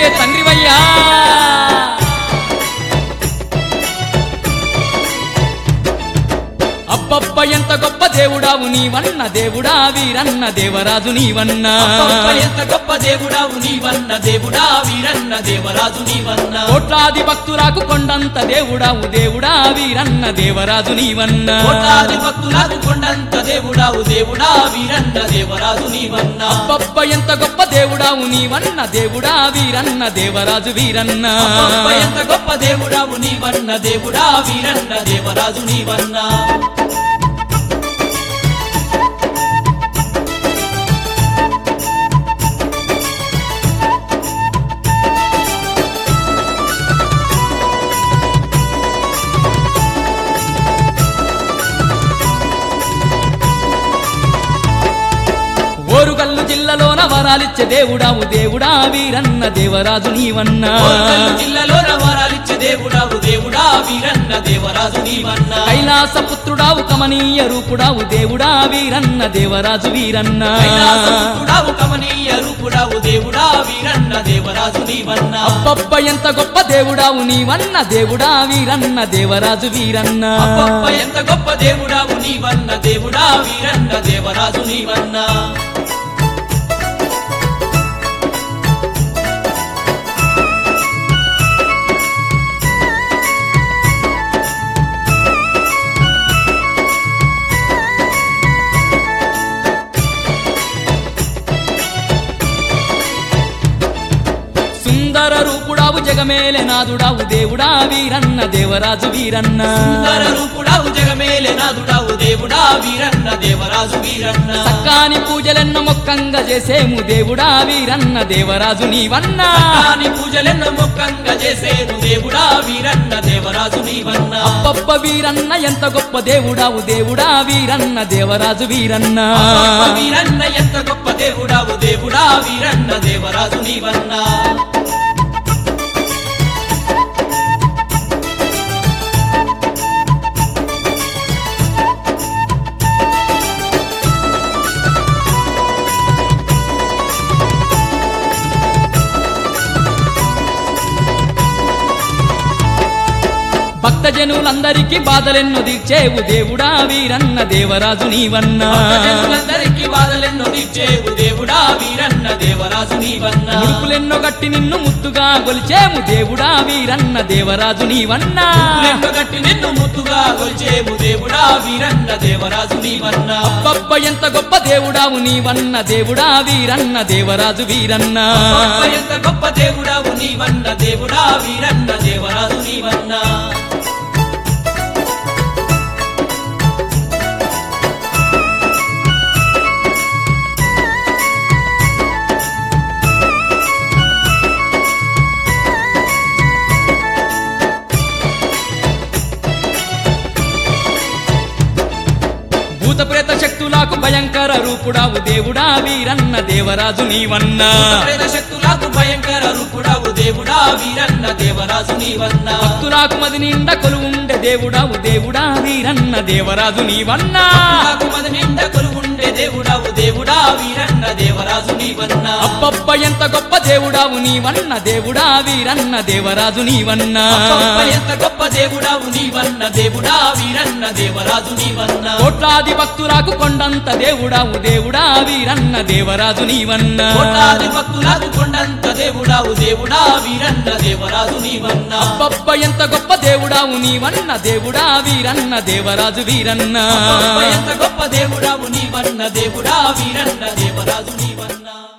ఏ తండ్రివయ్యా అబ్బబ్బ ఎంత గొప్ప దేవుడావు నీవన్న దేవుడా వీరన్న దేవరాజు నీవన్న అబ్బబ్బ ఎంత గొప్ప దేవుడావు నీవన్న దేవుడా వీరన్న దేవరాజు నీవన్న కోట్లాది భక్తురాకు కొండంత దేవుడావు దేవుడా వీరన్న దేవరాజు నీవన్న కోటాది భక్తులకు కొండంత దేవుడావు దేవుడా వీరన్న దేవరాజు నీవన్న అబ్బబ్బ ఎంత గొప్ప దేవుడావు నీవన్న దేవుడా వీరన్న దేవరాజు వీరన్న అబ్బబ్బ ఎంత గొప్ప దేవుడావు నీవన్న దేవుడా వీరన్న దేవరాజు నీవన్న ఓరుగల్లు జిల్లాలోన వరాలిచ్చే దేవుడావు దేవుడా వీరన్న దేవరాజు నీవన్న కోరకల్లు జిల్లాలో నవరాలిచ్చే దేవుడావు దేవుడా వీరన్న దేవరాజు నీవన్న కైలాస పుత్రుడావు కమనీయ రూపుడావు దేవుడా వీరన్న దేవరాజు వీరన్న కైలాసపుత్రుడావు కమనీయ రూపుడావు దేవుడా వీరన్న దేవరాజు నీవన్న అబ్బబ్బ ఎంత గొప్ప దేవుడావు నీవన్న దేవుడా వీరన్న దేవరాజు వీరన్న అబ్బబ్బ ఎంత గొప్ప దేవుడావు నీవన్న దేవుడా వీరన్న దేవరాజు నీవన్న సుందర రూపుడావు జగమేలే నాదుడావు దేవుడా వీరన్న దేవరాజు వీరన్న సుందర రూపుడావు జగమేలే నాదుడావు దేవుడా వీరన్న దేవరాజు వీరన్న సక్కాని పూజలెన్న మొక్కంగా చేసేము దేవుడా వీరన్న దేవరాజు నీవన్న కాని పూజలెన్న మొక్కంగా చేసేను దేవుడా వీరన్న దేవరాజు నీవన్న అబ్బబ్బ వీరన్న ఎంత గొప్ప దేవుడావు దేవుడా వీరన్న దేవరాజు వీరన్న అబ్బబ్బ వీరన్న ఎంత గొప్ప దేవుడావు దేవుడా వీరన్న దేవరాజు నీవన్న భక్తజనులందరికీ బాధలెన్నో తీర్చేవు దేవుడా వీరన్న దేవరాజు నీవన్న భక్తజనులందరికీ బాధలెన్నో తీర్చేవు దేవుడా వీరన్న దేవరాజు నీవన్న ముడుపులెన్నో గట్టి నిన్ను ముద్దుగా గొలిచేము దేవుడా వీరన్న దేవరాజు నీవన్న లెక్క గట్టి నిన్ను ముద్దుగా కొల్చేము దేవుడా వీరన్న దేవరాజు నీవన్న అబ్బబ్బ ఎంత గొప్ప దేవుడావు నీవన్న దేవుడా వీరన్న దేవరాజు వీరన్న అబ్బబ్బ ఎంత గొప్ప దేవుడావు నీవన్న దేవుడా వీరన్న దేవరాజు నీవన్న భూత ప్రేత శక్తులకు భయంకర రూపుడావు దేవుడా వీరన్న దేవరాజు నీవన్న ప్రేత శక్తులకు భయంకర రూపుడావు దేవుడా వీరన్న దేవరాజు నీవన్న భక్తులకు మది నిండా కొలువుండే దేవుడావు దేవుడా వీరన్న దేవరాజు నీవన్న నాకు మది నిండా కొలువుండే దేవుడావు దేవుడా వీరన్న దేవరాజు నీవన్న అబ్బబ్బ ఎంత గొప్ప దేవుడావు నీవన్న దేవుడా వీరన్న దేవరాజు నీవన్న అబ్బబ్బ ఎంత గొప్ప దేవుడావు నీవన్న దేవుడా వీరన్న దేవరాజు నీవన్న కోట్లాది భక్తులకు కొండంత దేవుడావు దేవుడా వీరన్న దేవరాజు నీవన్న కోటాది భక్తులకు కొండంత దేవుడావు దేవుడా వీరన్న దేవరాజు నీవన్న అబ్బబ్బ ఎంత గొప్ప దేవుడావు నీవన్న దేవుడా వీరన్న దేవరాజు వీరన్న అబ్బబ్బ ఎంత గొప్ప దేవుడావు నీవన్న దేవుడా వీరన్న దేవరాజు నీవన్న